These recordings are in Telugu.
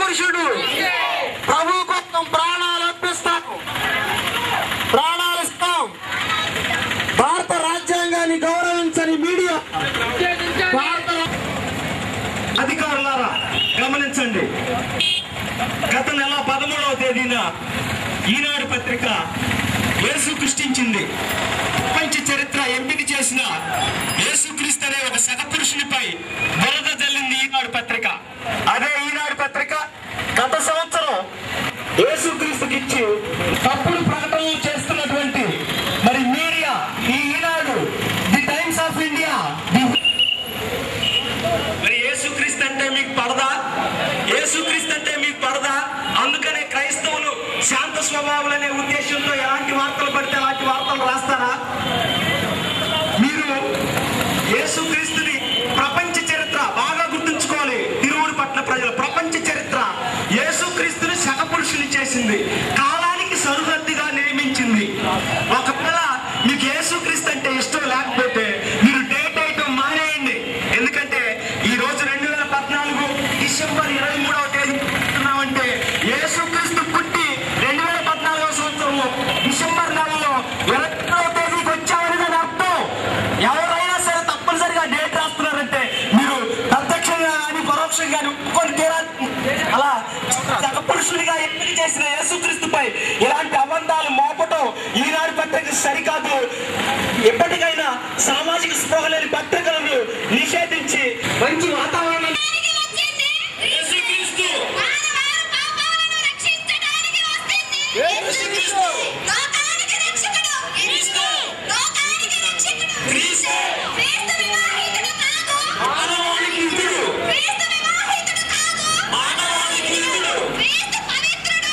పురుషుడు ప్రభు కోసం ప్రాణాలు అర్పిస్తాం ప్రాణాలు ఇస్తాం భారత రాజ్యాంగాన్ని గౌరవించని మీడియా భారత అధికారులారా గమనించండి గత నెల పదమూడవ తేదీన ఈనాడు పత్రిక యేసు సృష్టించింది ప్రపంచ చరిత్ర ఎంపిక చేసిన యేసుక్రీస్తు అనే ఒక శతపురుషునిపై బురద జల్లింది ఈనాడు పత్రిక అదే ఈనాడు పత్రిక గత సంవత్సరం యేసుక్రీస్తుకి ఇచ్చి తప్పుడు ప్రకటనలు చేస్తున్నటువంటి మరి మీడియా ఈ Eenadu the Times of India the మరి యేసుక్రీస్తు అంటే మీకు పడదా యేసుక్రీస్తు అంటే మీకు పడదా అందుకనే క్రైస్తవులు శాంత స్వభావాలనే ఉద్దేశంతో ఎలాంటి వార్తలు పడితే అలాంటి వార్తలు రాస్తారా మీరు యేసుక్రీస్తుని ప్రపంచ చరిత్ర బాగా గుర్తుంచుకోవాలి తిరువురు పట్ల ప్రజలు ప్రపంచ చరిత్ర యేసుక్రీస్తుని శకపురుషుని చేసింది కాలానికి సరుహద్దుగా నియమించింది ఒకవేళ మీకు యేసుక్రీస్తు అంటే ఇష్టం లేకపోతే మీరు డేట్ ఐటమ్ మానేయండి ఎందుకంటే ఈ రోజు రెండు వేల పద్నాలుగు డిసెంబర్ ఇరవై మూడవ తేదీ అంటే యేసుక్రీస్తు పుట్టి రెండు వేల పద్నాలుగవ సంవత్సరము డిసెంబర్ నెలలో ఇరవై మూడవ తేదీకి వచ్చామని దాని అర్థం ఎవరైనా సరే తప్పనిసరిగా డేట్ రాస్తున్నారంటే మీరు ప్రత్యక్షంగా కానీ పరోక్షంగా కానీ ఒప్పుకొని తీరాలి అలా పురుషుడిగా ఎంపిక చేసిన యేసుక్రీస్తుపై ఇలాంటి అబద్ధాలు మోపటం ఈనాడు పత్రిక సరికాదు ఎప్పటికైనా సామాజిక స్పృహ లేని పత్రికలను నిషేధించి మంచి వాతావరణం యేసుక్రీస్తు మానవాళి పాపాలను రక్షించడానికి వస్తుంది. యేసుక్రీస్తు. లోకానికి రక్షకుడు. క్రీస్తు. లోకానికి రక్షకుడు. క్రీస్తు. క్రీస్తు వివాహితుడు కాదు. మానవాళికి ఇతడు క్రీస్తు వివాహితుడు కాదు. మానవాళికి ఇతడు క్రీస్తు పవిత్రుడు.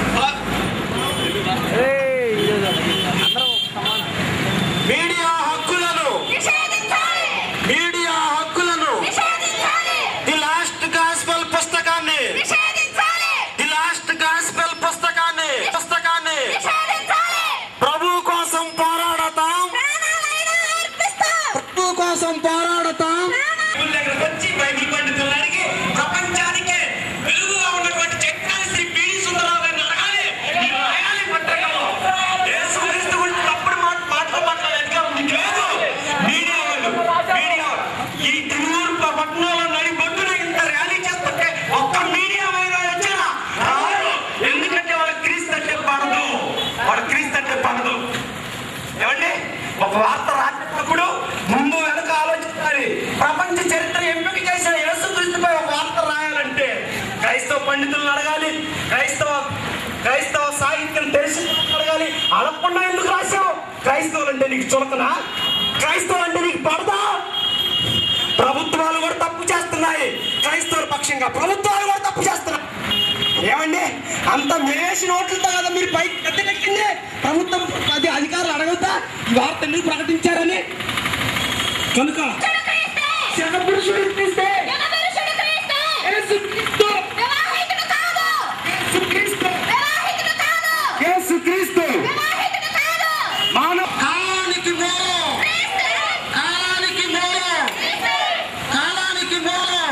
మీడియా హక్కులను నిషేధించాలి. మీడియా హక్కులను నిషేధించాలి. ది లాస్ట్ గాస్పల్ పుస్తకాన్ని నిషేధించాలి. ది లాస్ట్ గాస్పల్ పుస్తకాన్ని పుస్తకాన్ని నిషేధించాలి. ప్రభు కోసం పోరాడతాం ప్రాణాలైనా అర్పిస్తాం. ప్రభు కోసం పోరాడతాం బైబిల్ దగ్గరకు వచ్చి బైబిల్ పండితులను అడిగి ప్రపంచానికే వెలుగుగా ఉన్నటువంటి చక్రాన్ని శ్రీ పిడి సుందరరావు గారిని అడగాలి మీరు రాయాలి పత్రికలో యేసుక్రీస్తు గురించి తప్పుడు మాట మాటలు మాట్లాడే అధికారం మీకు లేదు మీడియా వాళ్ళు మీడియా ఈ తిరువురు పట్టణంలో నడి బొడ్డున ఇంత ర్యాలీ చేస్తుంటే ఒక్క మీడియా మీద వచ్చినా రారు ఎందుకంటే వాళ్ళ క్రీస్తు అంటే పడదు వాళ్ళ క్రీస్తు అంటే పడదు ఏమండి ఒక వార్త రాసినప్పుడు ముందు వెనక ఆలోచించాలి ప్రపంచ చరిత్ర ఎంపిక చేసిన యేసుక్రీస్తుపై ఒక వార్త రాయాలంటే క్రైస్తవ పండితులను అడగాలి క్రైస్తవ క్రైస్తవ సాహిత్యం తెలిసి అడగాలి అడగకుండా ఎందుకు రాశావు క్రైస్తవులు అంటే నీకు చులకనా క్రైస్తవులు అంటే నీకు పడదా ప్రభుత్వాలు కూడా తప్పు చేస్తున్నాయి క్రైస్తవుల పక్షంగా ప్రభుత్వాలు కూడా తప్పు చేస్తున్నాయి ఏమండి అంత మేసి నోట్లతో కదా మీరు పైకి ఎత్తకెక్కింది ప్రభుత్వం అది అధికారులు అడగవుతా ఈ వార్త ఎందుకు ప్రకటించారని కనుక శనపురుషుడు ఇస్తే జగపురుషుడు క్రీస్తు. యేసుక్రీస్తు వివాహితుడు కాదు. యేసుక్రీస్తు వివాహితుడు కాదు. యేసుక్రీస్తు వివాహితుడు కాదు. మానవ కాలానికి మూలం క్రీస్తు. కాలానికి మూలం క్రీస్తు. కాలానికి మూలం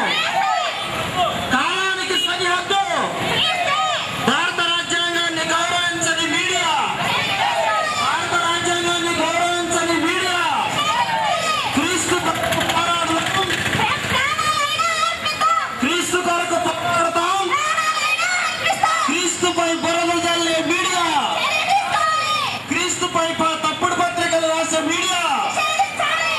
కాలానికి సరిహద్దు క్రీస్తు. భారత రాజ్యాంగాన్ని గౌరవించని మీడియా భారత రాజ్యాంగాన్ని గౌరవించని మీడియా క్రీస్తు కొరకు పోరాడతాం ప్రాణాలైనా అర్పిస్తాం. క్రీస్తు కొరకు పోరాడతాం ప్రాణాలైనా అర్పిస్తాం. క్రీస్తుపై బురద జల్లే మీడియా నిషేధించాలి. క్రీస్తుపై ప- తప్పుడు పత్రికలు రాసే మీడియా నిషేధించాలి.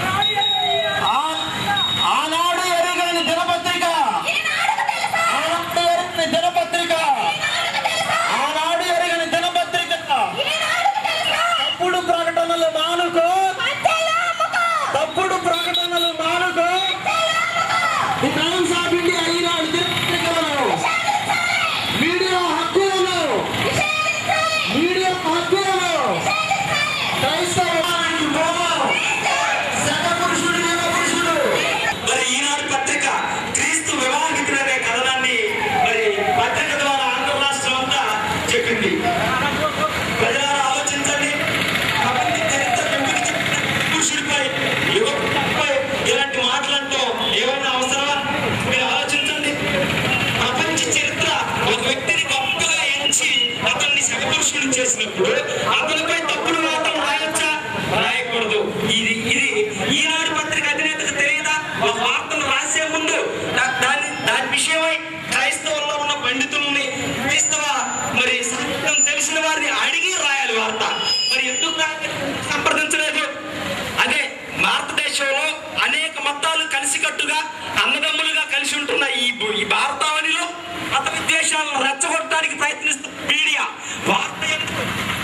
ఆ- ఆనాడు ఎరుగని దినపత్రిక ఈనాడుకు తెలుసా? ఆనాడు ఎరుగని దినపత్రిక ఈనాడుకు తెలుసా? ఆనాడు ఎరుగని దినపత్రిక ఈనాడుకు తెలుసా? తప్పుడు ప్రకటనలు మానుకో పంచేలా అమ్ముకో. తప్పుడు ప్రకటనలు మానుకో ఈ టైమ్స్ ఆఫ్ ఇండియా ఈనాడు దినపత్రికలను మీడియా హక్కులను నిషేధించాలి. మీడియా హక్కులను క్రైస్తవానికి మూలం. శతపురుషుడు యుగపురుషుడు. మరి ఈనాడు పత్రిక క్రీస్తు వివాహితుడనే కథనాన్ని మరి పత్రిక ద్వారా ఆంధ్ర రాష్ట్రం అంతా చెప్పింది ప్రజలారా ఆలోచించండి ప్రపంచ చరిత్ర ఎంపిక చేసిన పురుషుడిపై యువకుడిపై ఇలాంటి మాటలంటూ ఏమైనా అవసరమా మీరు ఆలోచన చేసినప్పుడు అతనిపై తప్పుడు వార్తలు రాయొచ్చా రాయకూడదు ఇది ఇది ఈనాడు పత్రిక అధినేతకు తెలియదా ఒక వార్తలు రాసే ముందు దా- దాని దాని విషయమై క్రైస్తవుల్లో ఉన్న పండితుల్ని క్రైస్తవ మరి సాహిత్యం తెలిసిన వారిని అడిగి రాయాలి వార్త మరి ఎందుకు రా- సంప్రదించలేదు అదే భారతదేశంలో అనేక మతాలు కలిసికట్టుగా అన్నదమ్ములుగా కలిసి ఉంటున్న ఈ భూ- ఈ భారతావనిలో మత విద్వేషాలను రెచ్చగొట్టడానికి ప్రయత్నిస్తున్న మీడియా వార్త ఎందుకు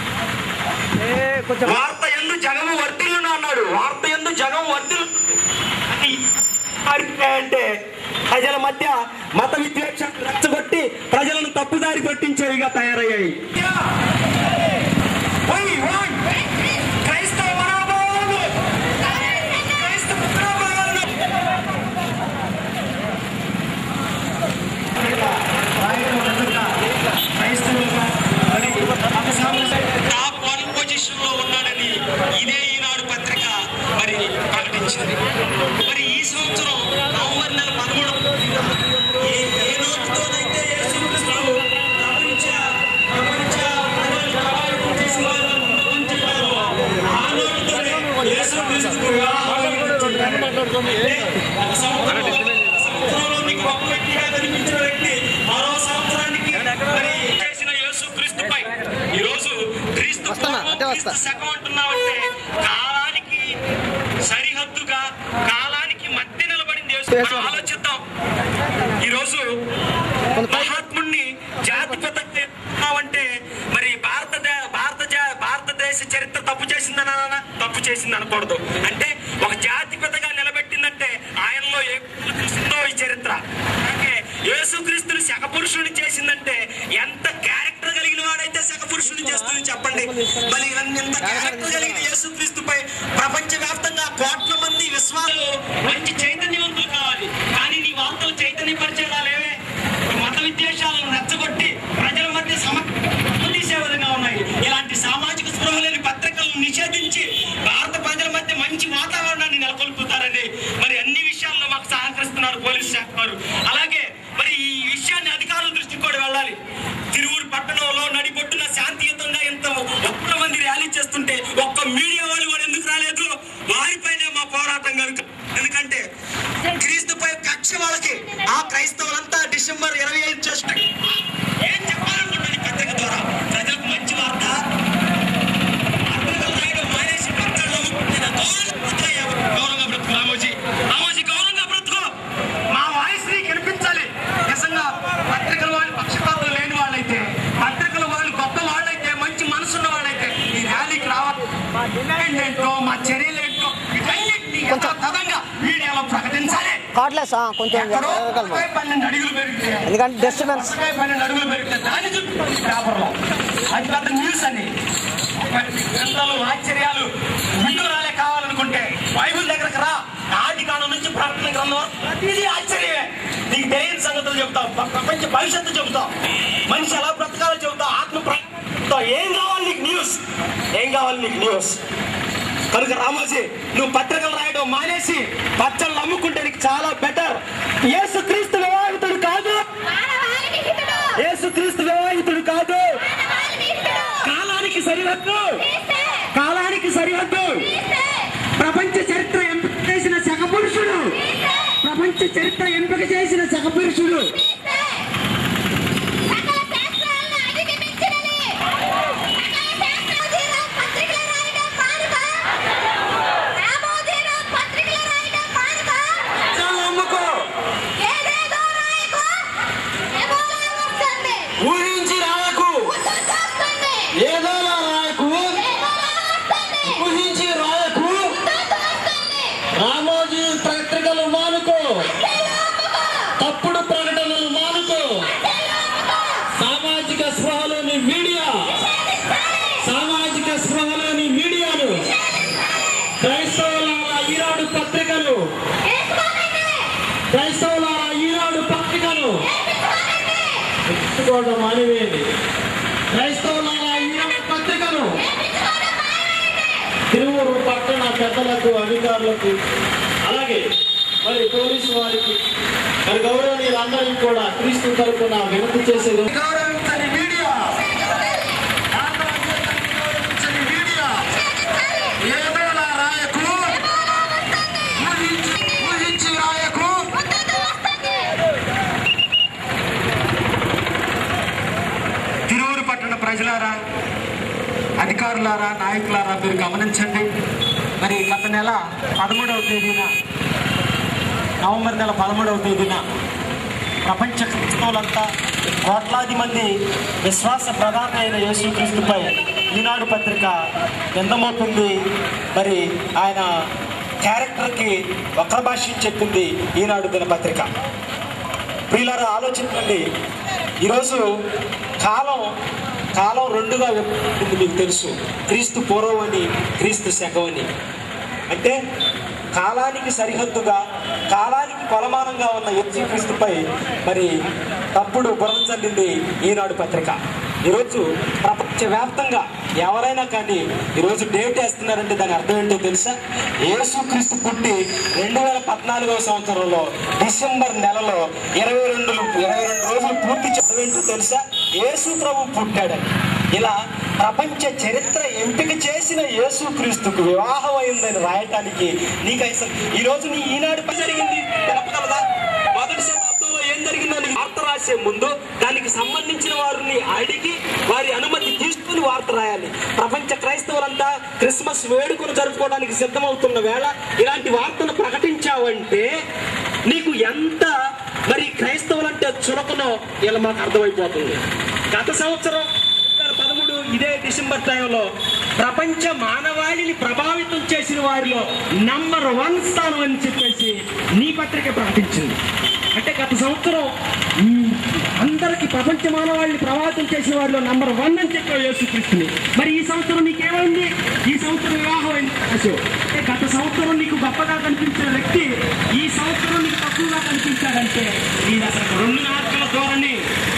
వార్త ఎందు జగము వర్తిల్లును అన్నాడు వార్త ఎందు జగము వర్తిల్లు అని అంటే ప్రజల మధ్య మత విద్వేషాలు రెచ్చగొట్టి ప్రజలను తప్పుదారి పట్టించేవిగా తయారయ్యాయి ఓయ్, ఓయ్, క్రైస్తవ మనోభావాలను క్రైస్తవ మనోభావాలను టాప్ వన్ పొజిషన్ లో ఉన్నాడని ఇదే ఈనాడు పత్రిక మరి ప్రకటించింది మరి ఈ సంవత్సరం నవంబర్ నెల పదమూడు ఏ ఏ నోటితోనైతే యేసుక్రీస్తు ప్రపంచ ప్రపంచ ప్రజలను ప్రభావితం చేసిన వారిని ముందుకొని చెప్పారో, ఆ నోటితోనే యేసుక్రీస్తుకు వివాహం అంటే ఒక సంవత్సరం సంవత్సరంలో మీకు గొప్ప వ్యక్తిగా కనిపించిన వ్యక్తి మరో సంవత్సరానికి మరి చేసిన యేసుక్రీస్తుపై ఈ రోజు క్రీస్తు పూర్వం, క్రీస్తు శకం అంటున్నామంటే కాలానికి సరిహద్దుగా కాలానికి మధ్య నిలబడింది యేసు. మనం ఆలోచిద్దాం ఈ రోజు మహాత్ముడిని జాతిపిత అంటే మరి భారతదే భారత జా- భారతదేశ చరిత్ర తప్పు చేసిందనా తప్పు చేసింది అనకూడదు అంటే ఒక జాతిపితగా నిలబెట్టిందంటే ఆయనలో ఏ చూసిందో ఈ చరిత్ర అలాగే యేసుక్రీస్తుని శకపురుషుని చేసిందంటే ఎంత క్యారెక్టర్ కలిగిన వాడైతే శకపురుషుని చేస్తుంది చెప్పండి మరి ఎంత క్యారెక్టర్ కలిగిన యేసుక్రీస్తుపై ప్రపంచ వ్యాప్తంగా కోట్ల మంది విశ్వాసాలు మంచి చైతన్యవంతులు కావాలి కానీ నీ వార్తలు చైతన్యపరిచేలా లేవే మత విద్వేషాలను రెచ్చగొట్టి ప్రజల మధ్య సమస్య తీసే విధంగా ఉన్నాయి ఇలాంటి సామాజిక స్పృహ లేని పత్రికలను నిషేధించి భారత ప్రజల మధ్య మంచి వాతావరణాన్ని నెలకొల్పుతారని మరి అన్ని విషయాల్లో మాకు సహకరిస్తున్నారు పోలీసు శాఖ వారు అలాగే మరి ఈ విషయాన్ని అధికారుల దృష్టికి కూడా వెళ్ళాలి తిరువురు పట్టణంలో నడిపొట్టున శాంతియుతంగా ఇంత ఒక్క మంది ర్యాలీ చేస్తుంటే ఒక్క మీడియా వాళ్ళు కూడా ఎందుకు రాలేదు వారిపైనే మా పోరాటం కనుక ఎందుకంటే క్రీస్తుపై కక్ష వాళ్ళకి ఆ క్రైస్తవులంతా డిసెంబర్ ఇరవై ఐదు చేస్తారు ఏం చెప్పాలనుకుంటుంది పత్రిక ద్వారా ప్రజలకు మంచి వార్త పత్రికలు రాయడం మానేసి పత్రికలు అమ్ముకుంటున్న గౌరవంగా బ్రతుకు. గౌరవంగా బ్రతుకు రామోజీ రామోజీ గౌరవంగా బ్రతుకు మా వాయిస్ నీకు వినిపించాలి నిజంగా పత్రికల వాళ్ళు పక్షపాతం లేని వాళ్ళైతే పత్రికల వాళ్ళు గొప్ప వాళ్ళైతే మంచి మనసున్న వాళ్ళైతే ఈ ర్యాలీకి రావాలి మా డిమాండ్ ఏంటో మా చర్యలు ఏంటో వీటన్నిటిని యథాతథంగా మీడియాలో ప్రకటించాలి కావట్లేదు సార్ కొంచెం ఎక్కడో జరగగలమా? ముప్పై పన్నెండు అడుగులు పెరిగితే ఎందుకంటే డిస్టర్బెన్స్ ముప్పై పన్నెండు అడుగులు పెరిగితే దాన్ని చూపించాలి పేపర్లో అది పెద్ద న్యూస్ అని గ్రంథాలు ఆశ్చర్యాలు వింటూరాలే కావాలనుకుంటే బైబిల్ దగ్గరకు రా ఆది కాలం నుంచి ప్రకటన గ్రంథం వరకు ప్రతిదీ ఆశ్చర్యమే నీకు తెలియని సంగతులు చెబుతావు ప్ర- ప్రపంచ భవిష్యత్తు చెబుతావు మనిషి ఎలా బ్రతకాలో చెబుతావు ఆత్మ ప్ర- చెబుతావు ఏం కావాలి నీకు న్యూస్ ఏం కావాలి నీకు న్యూస్ కనుక రామోజీ నువ్వు పత్రికలు రాయడం మానేసి పచ్చళ్ళు అమ్ముకుంటే నీకు చాలా బెటర్ యేసు క్రీస్తు వివాహితుడు కాదు మానవాళికి హితుడు యేసు క్రీస్తు వివాహితుడు కాదు మానవాళికి హితుడు కాలానికి సరిహద్దు క్రీస్తే కాలానికి సరిహద్దు క్రీస్తే ప్రపంచ చరిత్ర ఎంపిక చేసిన శకపురుషుడు క్రీస్తే ప్రపంచ చరిత్ర ఎంపిక చేసిన శకపురుషుడు క్రీస్తే సకల శాస్త్రాలను అధిగమించినది సకల శాస్త్రాధీనం పత్రికలు రాయడం మానుక రామోదీనం పత్రికలు రాయడం మానుక చాలా అమ్ముకో ఏదేదో రాయకు ఎబోలా వస్తుంది ఊహించి రాయకు ఉద్దు వస్తుంది ఏదో రాయకు ఎబోలా వస్తుంది ఊహించి రాయకు ఉద్దు వస్తుంది రామోజీ పత్రికలు మానుకో చెల్లు అమ్ముకో తప్పుడు ప్రకటనలు మానుకో చెల్లు అమ్ముకో సామాజిక స్పృహలోని మీడియా నిషేధించాలి సామాజిక స్పృహలోని మీడియాను క్రైస్తవుల ఈనాడు పత్రికలు వేసుకోకండి క్రైస్తవుల ఈనాడు పత్రికను వేసుకోకండి ఎత్తుకోవడం మానివేయండి క్రైస్తవుల ఈనాడు పత్రికను వేపించుకోవడం మానేయండి తిరువురు పట్టణ పెద్దలకు అధికారులకు అలాగే మరి పోలీసు వారికి మరి గౌరవనీయులందరికీ కూడా క్రీస్తు తరపున వినతి చేసేది గౌరవించని మీడియా అధికారులారా నాయకులారా మీరు గమనించండి మరి గత నెల పదమూడవ తేదీన నవంబర్ నెల పదమూడవ తేదీన ప్రపంచ క్రైస్తవులంతా కోట్లాది మంది విశ్వాస ప్రధాన అయిన యేసుక్రీస్తుపై ఈనాడు పత్రిక నిందమవుతుంది మరి ఆయన క్యారెక్టర్కి వక్ర భాష్యం చెప్పింది ఈనాడు దినపత్రిక ప్రియులారా ఆలోచించండి ఈరోజు కాలం కాలం రెండుగా విభజించింది మీకు తెలుసు క్రీస్తు పూర్వం అని క్రీస్తు శకం అని అంటే కాలానికి సరిహద్దుగా కాలానికి కొలమానంగా ఉన్న యేసుక్రీస్తుపై మరి తప్పుడు బురద చల్లింది ఈనాడు పత్రిక ఈరోజు ప్రపంచవ్యాప్తంగా ఎవరైనా కానీ ఈరోజు డేట్ వేస్తున్నారంటే దాని అర్థం ఏంటో తెలుసా యేసుక్రీస్తు పుట్టి రెండు వేల పద్నాలుగవ సంవత్సరంలో డిసెంబర్ నెలలో ఇరవై రెండు ఇరవై రెండు రోజులు పూర్తి చదివేంటో తెలుసా యేసు ప్రభు పుట్టాడని ఇలా ప్రపంచ చరిత్ర ఎంపిక చేసిన యేసుక్రీస్తుకు వివాహం అయిందని రాయటానికి నీకు అసలు ఈ రోజు నీ ఈనాడు పని జరిగింది తెలపగలదా మొదటి శతాబ్దంలో ఏం జరిగిందని వార్త రాసే ముందు దానికి సంబంధించిన వారిని అడిగి వారి అనుమతి తీసుకుని వార్త రాయాలి ప్రపంచ క్రైస్తవులంతా క్రిస్మస్ వేడుకను జరుపుకోవడానికి సిద్ధమవుతున్న వేళ ఇలాంటి వార్తను ప్రకటించావంటే నీకు ఎంత మరి క్రైస్తవులంటే చులకనో ఇలా మాకు అర్థమైపోతుంది గత సంవత్సరం రెండు వేల పదమూడు ఇదే డిసెంబర్ టైంలో ప్రపంచ మానవాళిని ప్రభావితం చేసిన వారిలో నంబర్ వన్ స్థానం అని చెప్పేసి నీ పత్రిక ప్రకటించింది అంటే గత సంవత్సరం మ్, అందరికి ప్రపంచ మానవాళిని ప్రభావితం చేసిన వారిలో నంబర్ వన్ అని చెప్పావు యేసుక్రీస్తుని మరి ఈ సంవత్సరం నీకేమైంది ఈ సంవత్సరం వివాహం అయింది అశోక్. అంటే గత సంవత్సరం నీకు గొప్పగా కనిపించిన వ్యక్తి ఈ సంవత్సరం నీకు తక్కువగా కనిపించాడంటే ఇది అసలు రెండు నాటకాల ధోరణి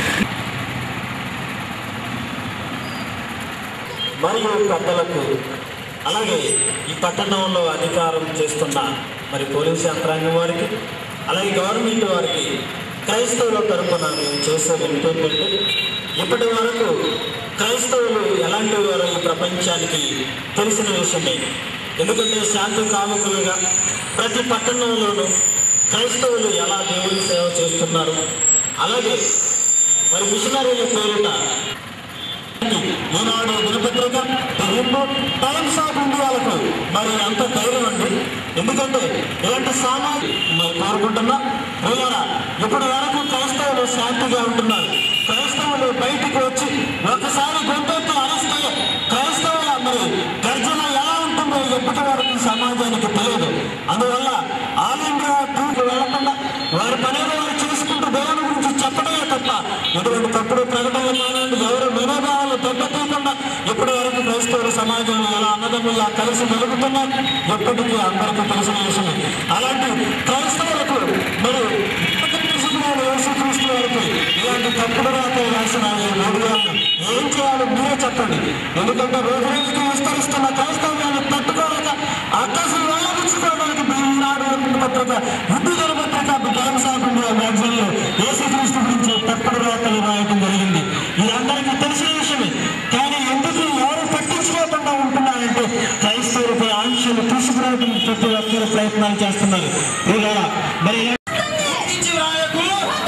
మరియు పెద్దలకు అలాగే ఈ పట్టణంలో అధికారం చేస్తున్న మరి పోలీసు యంత్రాంగం వారికి అలాగే గవర్నమెంట్ వారికి క్రైస్తవుల తరపున మేము చేసేది ఏంటంటే ఇప్పటి వరకు క్రైస్తవులు ఎలాంటి వారు ఈ ప్రపంచానికి తెలిసిన విషయమే ఎందుకంటే శాంతి కాముకులుగా ప్రతి పట్టణంలోనూ క్రైస్తవులు ఎలా దేవుని సేవ చేస్తున్నారు అలాగే మరి మిషనరీల పేరిట ఈనాడు దినపత్రిక హిందూ టైమ్స్ ఆఫ్ ఇండియాలకు మరి అంత ధైర్యం అండి ఎందుకంటే ఇలాంటి సామాజిక మరి కోరుకుంటున్నా ప్రియులారా ఇప్పటి వరకు క్రైస్తవులు శాంతిగా ఉంటున్నారు క్రైస్తవులు బయటికి వచ్చి ఒకసారి గొంతెత్తి అరెస్తే క్రైస్తవుల మరి గర్జన ఎలా ఉంటుందో ఇప్పటి వరకు సమాజానికి తెలియదు అందువల్ల ఆల్ ఇండియా టూర్కి వెళ్లకుండా వారి పనిలో వారు చేసుకుంటూ దేవుని గురించి చెప్పడమే తప్ప ఎటువంటి తప్పుడు ప్రకటనలు కానివ్వండి ఎవరు మనోభావాలు దెబ్బతీయకుండా ఇప్పటి వరకు క్రైస్తవుల సమాజంలో ఎలా అన్నదమ్ములా కలిసి మెలుగుతున్నారు ఎప్పటికీ అందరికీ తెలిసిన విషయమే అలాంటి క్రైస్తవులకు మరి పరిశుద్ధమైన యేసుక్రీస్తు వారికి ఇలాంటి తప్పుడు రాతలు రాసిన ఈ మూడు గారిని ఏం చేయాలో మీరే చెప్పండి ఎందుకంటే రోజు రోజుకి విస్తరిస్తున్న క్రైస్తవ్యాన్ని తట్టుకోలేక ఆకాశం వెళ్ళబుచ్చుకోవడానికి ఈనాడు పత్రిక హిందూ పత్రిక టైమ్స్ ఆఫ్ ఇండియా మ్యాగజైన్ లో యేసుక్రీస్తు గురించి తప్పుడు రాతలు రాయటం జరిగింది ఇది అందరికీ తెలిసిన విషయమే కానీ ఎందుకు ఎవరు పట్టించుకోకుండా ఉంటున్నారంటే క్రైస్తవులపై ఆంక్షలు తీసుకురావడం ప్రతి ఒక్కరు ప్రయత్నాలు చేస్తున్నారు ప్రియులారా, మరి ఇలా నుంచి రాయకు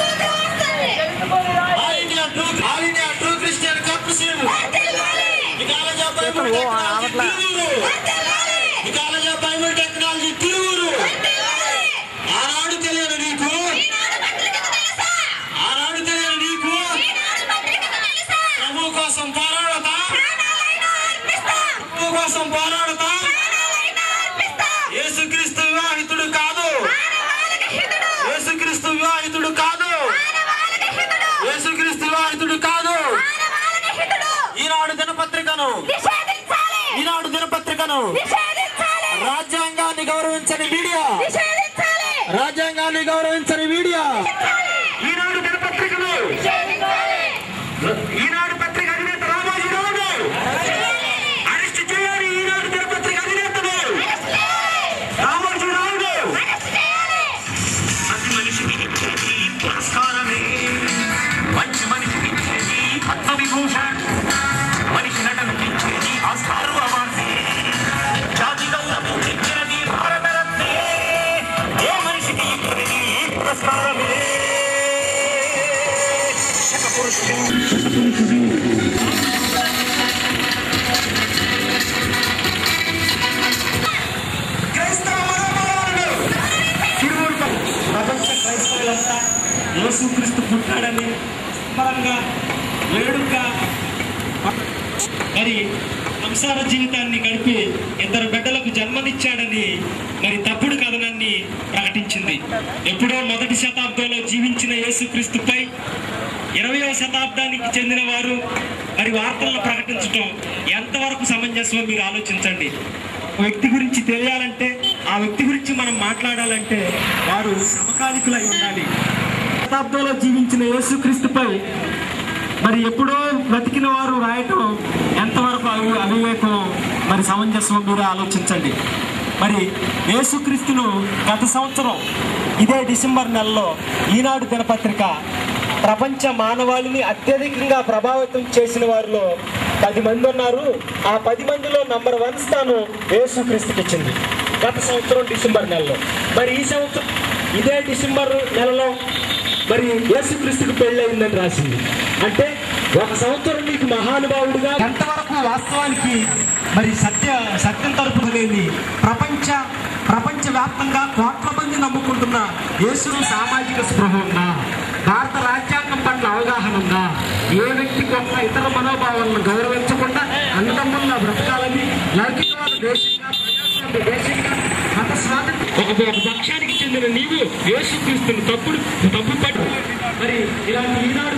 All India True All India True Christian Council ఈ College of Bible Technology Tiruvuru ఈ College of Bible Technology Tiruvuru ఆనాడు తెలియదు నీకు ఆనాడు తెలియదు నీకు ప్రభు కోసం పోరాడతా ప్రభు కోసం పోరాడతా యేసుక్రీస్తు వివాహితుడు కాదు యేసుక్రీస్తు వివాహితుడు కాదు యేసుక్రీస్తు వివాహితుడు కాదు ఈనాడు దినపత్రికను ఈనాడు దినపత్రికను రాజ్యాంగాన్ని గౌరవించని మీడియా రాజ్యాంగాన్ని గౌరవించని మీడియా ఈనాడు దినపత్రికను ఈనాడు పత్రిక అధినేత రామోజీరావు గారు అరెస్ట్ చేయాలి ఈనాడు దినపత్రిక అధినేతను రామోజీరావు గారు ప్రతి మనిషికి ఇచ్చేది పురస్కారమే మంచి మనిషికి ఇచ్చేది పద్మవిభూషణ్ మనిషి నటనకి ఇచ్చేది ఆస్కారు అవార్డు జాతి గౌరవం ఇచ్చినది భారతరత్నే ఏ మనిషికి ఇచ్చేది ఈ పురస్కారమే శక పురుషుడు యేసుక్రీస్తు పుట్టాడని పరంగా వేడుకగా మరి సంసార జీవితాన్ని గడిపి ఇద్దరు బిడ్డలకు జన్మనిచ్చాడని మరి తప్పుడు కథనాన్ని ప్రకటించింది ఎప్పుడో మొదటి శతాబ్దంలో జీవించిన యేసుక్రీస్తుపై ఇరవయవ శతాబ్దానికి చెందిన వారు మరి వార్తలను ప్రకటించడం ఎంతవరకు సమంజసమో మీరు ఆలోచించండి ఒక వ్యక్తి గురించి తెలియాలంటే ఆ వ్యక్తి గురించి మనం మాట్లాడాలంటే వారు సమకాలికులై ఉండాలి శతాబ్దంలో జీవించిన యేసుక్రీస్తుపై మరి ఎప్పుడో బ్రతికిన వారు రాయటం ఎంతవరకు అవి అవివేకం మరి సమంజసం మీరు ఆలోచించండి మరి యేసుక్రీస్తును గత సంవత్సరం ఇదే డిసెంబర్ నెలలో ఈనాడు దినపత్రిక ప్రపంచ మానవాళిని అత్యధికంగా ప్రభావితం చేసిన వారిలో పది మంది ఉన్నారు ఆ పది మందిలో నంబర్ వన్ స్థానం యేసుక్రీస్తుకి ఇచ్చింది గత సంవత్సరం డిసెంబర్ నెలలో మరి ఈ సంవత్సరం ఇదే డిసెంబర్ నెలలో మరి యేసుక్రీస్తుకు పెళ్ళయిందని రాసింది అంటే ఒక సంవత్సరం నీకు మహానుభావుడిగా ఎంతవరకు వాస్తవానికి మరి సత్య సత్యం తరపు లేని ప్రపంచ ప్రపంచ వ్యాప్తంగా కోట్ల మంది నమ్ముకుంటున్న యేసును సామాజిక స్పృహ ఉందా భారత రాజ్యాంగం పట్ల అవగాహన ఉందా ఏ వ్యక్తికి ఒక ఇతర మనోభావాలను గౌరవించకుండా అందముల్లా బ్రతకాలని లౌకికవాద దేశంగా ప్రజాస్వామ్య దేశంగా మత స్వాతంత్రం ఒక ఒక పక్షానికి చెందిన నీవు యేసుక్రీస్తుని తప్పుడు తప్పు పట్టు మరి ఇలాంటి ఈనాడు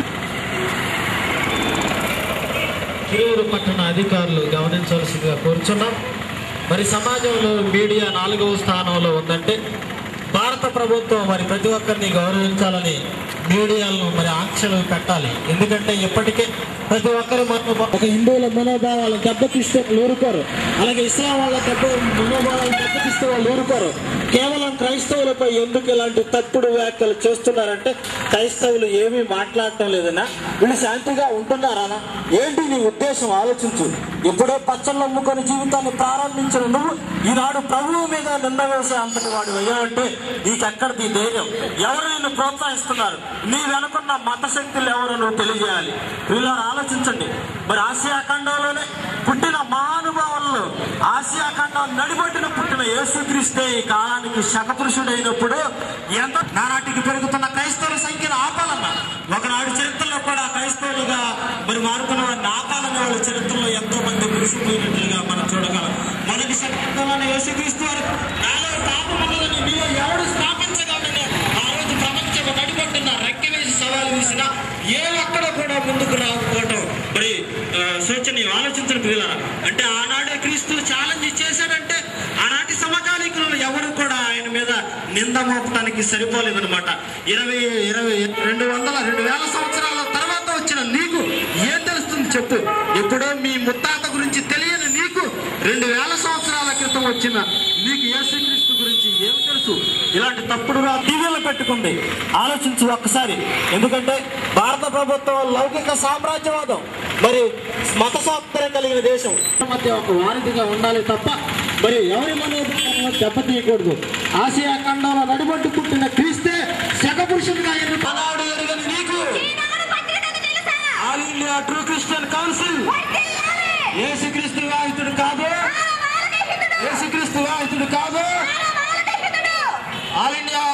కిరూరు పట్టణ అధికారులు గమనించవలసిందిగా కోరుచున్నాం మరి సమాజంలో మీడియా నాలుగవ స్థానంలో ఉందంటే భారత ప్రభుత్వం మరి ప్రతి ఒక్కరిని గౌరవించాలని మీడియాలను మరి ఆంక్షలు పెట్టాలి ఎందుకంటే ఇప్పటికే ప్రతి ఒక్కరి మనోభా ఒక హిందువుల మనోభావాలు దెబ్బతీస్తే వాళ్ళు ఊరుకోరు అలాగే ఇస్లాం వాళ్ళ దెబ్బ మనోభావాలు దెబ్బతీస్తే వాళ్ళు ఊరుకోరు కేవలం క్రైస్తవులపై ఎందుకు ఇలాంటి తప్పుడు వ్యాఖ్యలు చేస్తున్నారంటే క్రైస్తవులు ఏమీ మాట్లాడటం లేదన్నా వీళ్ళు శాంతిగా ఉంటున్నారా ఏంటి నీ ఉద్దేశం ఆలోచించు ఎప్పుడో పచ్చళ్ళు అమ్ముకొని జీవితాన్ని ప్రారంభించిన నువ్వు ఈనాడు ప్రభువు మీద నింద వేసే అంతటి వాడు అయ్యావంటే నీకెక్కడిది ధైర్యం ఎవరు నిన్ను ప్రోత్సహిస్తున్నారు నీ వెనుకున్న మత శక్తులు ఎవరు నువ్వు తెలియజేయాలి వీళ్ళు ఆలోచించండి మరి ఆసియా ఖండంలోనే పుట్టిన మహానుభావుల్లో ఆసియా ఖండం నడిబొట్టిన పుట్టిన యేసుక్రీస్తే ఈ కాలానికి శకపురుషుడైనప్పుడు ఎంత నానాటికి పెరుగుతున్న క్రైస్తవుల సంఖ్యను ఆపాలన్న ఒకనాడు చరిత్రలో కూడా క్రైస్తవులుగా మరి మారుతున్న వారిని ఆపాలన్న వాళ్ళ చరిత్రలో ఎంతో మంది మురిసిపోయినట్లుగా మనం చూడగలం మొదటి శతాబ్దంలోనే యేసుక్రీస్తు వారు నాలో పాపం ఉన్నదని మీలో ఎవడు స్థాపించగలని ఆ రోజు ప్రపంచం నడిపొట్టున్న రెక్క వేసి సవాలు వేసిన ఏ ఒక్కడ కూడా ముందుకు రాకపోవటం మరి ఆ, శోచనీయం ఆలోచించిన పిల్లల అంటే ఆనాడే క్రీస్తు ఛాలెంజ్ చేశాడంటే ఆనాటి సమకాలీకులు ఎవరు కూడా ఆయన మీద నింద మోపడానికి సరిపోలేదన్నమాట ఇరవై ఇరవై రెండు వందల రెండు వేల సంవత్సరాల తర్వాత వచ్చిన నీకు ఏం తెలుస్తుంది చెప్పు ఎప్పుడో మీ ముత్తాత గురించి తెలియని నీకు రెండు వేల సంవత్సరాల క్రితం వచ్చిన నీకు యేసుక్రీస్తు గురించి ఏం తెలుసు ఇలాంటి తప్పుడుగా టీవీలో పెట్టుకుంది ఆలోచించు ఒక్కసారి ఎందుకంటే భారత ప్రభుత్వం లౌకిక సామ్రాజ్యవాదం మరి మత స్వాతంత్ర్యం కలిగిన దేశం మధ్య ఒక వారధిగా ఉండాలి తప్ప మరి ఎవరి మనోభావాలను దెబ్బతీయకూడదు ఆసియా ఖండంలో నడిబొట్టు పుట్టిన క్రీస్తే శకపురుషుడిగా ఎన్నుకున్నాడు ఎరుగని నీకు ఈనాడు పత్రికకు తెలుసా? All India True Christian Council వర్ధిల్లాలి! యేసుక్రీస్తు వివాహితుడు కాదు మానవాళిహితుడు! యేసుక్రీస్తు వివాహితుడు కాదు మానవాళిహితుడు! All India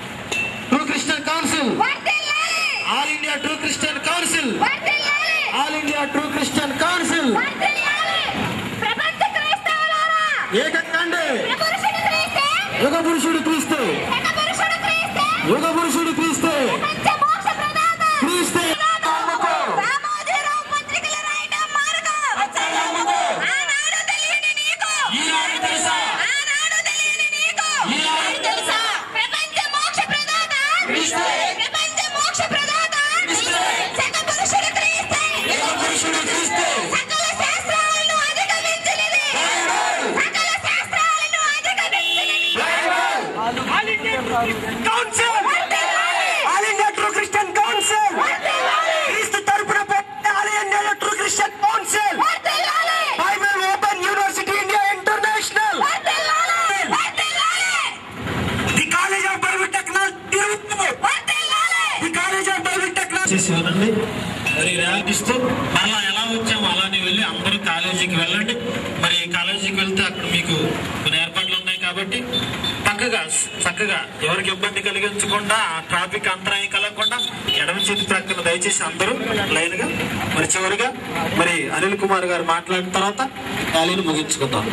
True Christian Council వర్ధిల్లాలి! All India True Christian Council వర్ధిల్లాలి! All India True Christian Council వర్ధిల్లాలి! ప్రపంచ క్రైస్తవులారా! ఏకండి పురుషుడు క్రీస్తే! యుగ పురుషుడు క్రీస్తు శక పురుషుడు క్రీస్తే! యుగ పురుషుడు క్రీస్తు ప్రపంచ మోక్ష ప్రదాత! క్రీస్తే నమ్ముకో. రామోజీరావు పత్రికలు రాయడం మార్గం! ఆనాడు తెలియని నీకు! ఈనాడు తెలుసా? ఆనాడు తెలియని నీకు! ఈనాడు తెలుసా? ప్రపంచ మోక్ష ప్రదాత! క్రీస్తే. ప్రపంచ మోక్ష ప్రదాత! క్రీస్తే. శక పురుషుడు క్రీస్తే! యుగ పురుషుడు క్రీస్తు సకల శాస్త్రాలను అధిగమించినది! సకల శాస్త్రాలను అధిగమించినది! కౌన్సిల్ వర్ధిల్లాలి! All India True Christian Council వర్ధిల్లాలి! క్రీస్తు తరపున పెట్టిన All India True Christian Council వర్ధిల్లాలి! Bible Open University India International వర్ధిల్లాలి! వర్ధిల్లాలి! The College of Bible Technology Tirupati వర్ధిల్లాలి! The College of Bible Technology చేసి వినండి మరి ర్యాపిస్తూ మళ్ళా ఎలా వచ్చామో అలానే వెళ్ళి అందరూ కాలేజీకి వెళ్ళండి మరి కాలేజీకి వెళ్తే అక్కడ మీకు కొన్ని ఏర్పాట్లు ఉన్నాయి కాబట్టి చక్కగా చక్కగా ఎవరికి ఇబ్బంది కలిగించకుండా ట్రాఫిక్ అంతరాయం కలగకుండా దయచేసి అందరూ లైన్ గా మరి చివరిగా మరి అనిల్ కుమార్ గారు మాట్లాడిన తర్వాత ర్యాలీని ముగించుకుందాం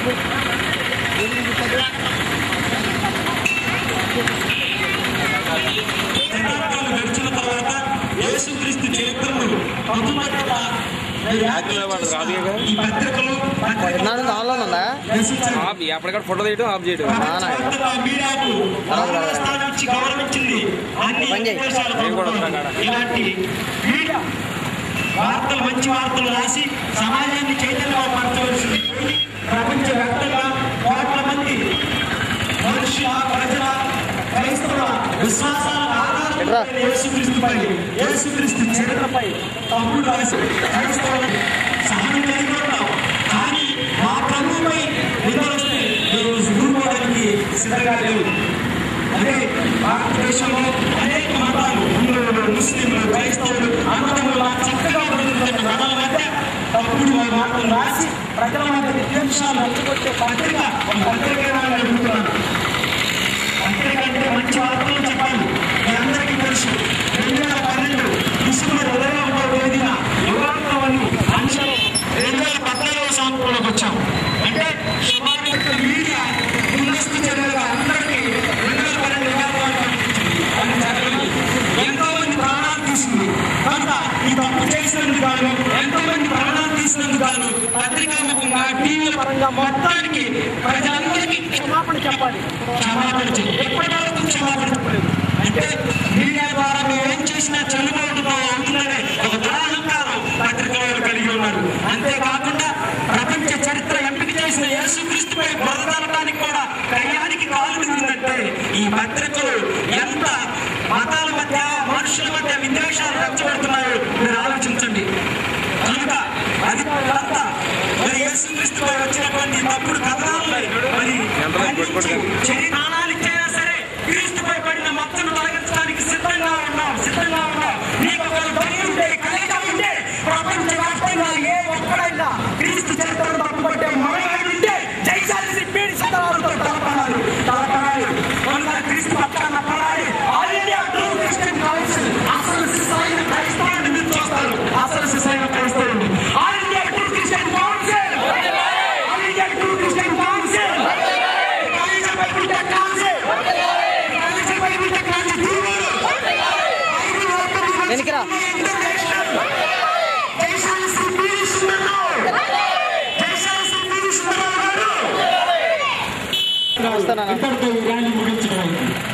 శతాబ్దాలు గడిచిన తర్వాత యేసుక్రీస్తు చరిత్రను పొందుపట్టిన ఈ పత్రికలు నాడు ఆన్లో ఉందా ఆఫ్ ఎప్పటికక్కడ ఫోటో తీయడం ఆఫ్ చేయడం ప్రపంచవ్యాప్తంగా మీడియాకు గౌరవ స్థానం ఇచ్చి గౌరవించింది అన్ని పని చేయి. దేశాలు నేను కూడా వస్తాను కాడ. ఇలాంటి మీడియా వార్తలు మంచి వార్తలు రాసి సమాజాన్ని చైతన్యపరచవలసింది ప్రపంచవ్యాప్తంగా కోట్ల మంది మనుషుల ప్రజల క్రైస్తవ విశ్వాసాలకు ఆధారపడిన యేసుక్రీస్తుపై యేసుక్రీస్తు చరిత్రపై తప్పుడు రాసి క్రైస్తవులు సహనం కలిగి ఉన్నాం కానీ మా ప్రభువుపై నిద్రొస్తే ఈరోజు ఊరుకోవడానికి సిద్ధంగా లేవు అదే భారతదేశంలో అనేక మతాలు హిందువులు ముస్లింలు క్రైస్తవులు అన్నదమ్ములు చక్కగా బతుకుతున్న మతాల మధ్య తప్పుడు మాటలు రాసి ప్రజల మధ్య విద్వేషాలు రెచ్చగొట్టే పత్రిక ఒక పత్రిక అడుగుతున్నాను పత్రిక అంటే మంచి వార్తలు చెప్పాలి మీ అందరికీ తెలుసు రెండు వేల పన్నెండు డిసెంబర్ ఇరవై ఒకటో తేదీన యువకులని అంశాలు రెండు వేల పద్నాలుగవ సంవత్సరంలోకి వచ్చాం అంటే సుమారు యొక్క మీడియా ముందస్తు చర్యలుగా అందరికీ రెండు వేల పన్నెండు యువకులను పంపించింది. అది జరగలేదు. ఎంతో మంది ప్రాణాలు తీసింది కనుక ఈ తప్పు చేసినందుకు గాను ఎంతో మంది ప్రాణాలు తీసినందుకు గాను పత్రికా ముఖంగా టీవీల పరంగా మొత్తానికి ప్రజలందరికీ క్షమాపణ చెప్పాలి క్షమాపణ చెప్పి ఎప్పటి వరకు క్షమాపణ చెప్పలేదు అంటే మీడియా ద్వారా మేము ఏం చేసినా చెల్లుబాటుతో అవుతుందనే ఒక దురహంకారం పత్రికలు కలిగి ఉన్నారు అంతేకాకుండా ప్రపంచ చరిత్ర ఎంపిక చేసిన యేసుక్రీస్తుపై బురదలడానికి కూడా కయ్యానికి కాలు ఉందంటే ఈ పత్రికలు ఎంత మతాల మధ్య మనుషుల మధ్య విద్వేషాలు రెచ్చగొడుతున్నాయో మీరు ఆలోచించండి కనుక అది కాస్త మరి యేసుక్రీస్తుపై వచ్చినటువంటి తప్పుడు కథనాలని మరి ఖండించి చెరి నాణాలు ఇచ్చైనా సరే క్రీస్తుపై పడిన మచ్చను తొలగించడానికి సిద్ధంగా ఉన్నాం సిద్ధంగా ఉన్నాం నీకు ఒక ధైర్యం ఉంటే కలిగి ఉంటే ప్రపంచ వ్యాప్తంగా ఏ ఒక్కడైనా క్రీస్తు చరిత్రను తప్పుపట్టే మరొకటి ఉంటే జైశాలి పీడి సదనాలతో తలపడాలి తలపడాలి కనుక క్రీస్తు పక్షాన పడాలి All India True Christian Council అసలు సిసైన క్రైస్తవుని మీరు చూస్తారు అసలు సిసైన క్రైస్తవుని All India True Christian Council All India True Christian Council college Bible tech council college Bible tech council తీవ్రులు బైబిల్ ఓపెన్ వెనక్కిరా. ఇంటర్నేషనల్ జైశాలి శ్రీ పీడి సుందరరావు జైశాలి శ్రీ పీడి సుందరరావు గారు వస్తానా ఇంతటితో ఈ ర్యాలీ ముగించడం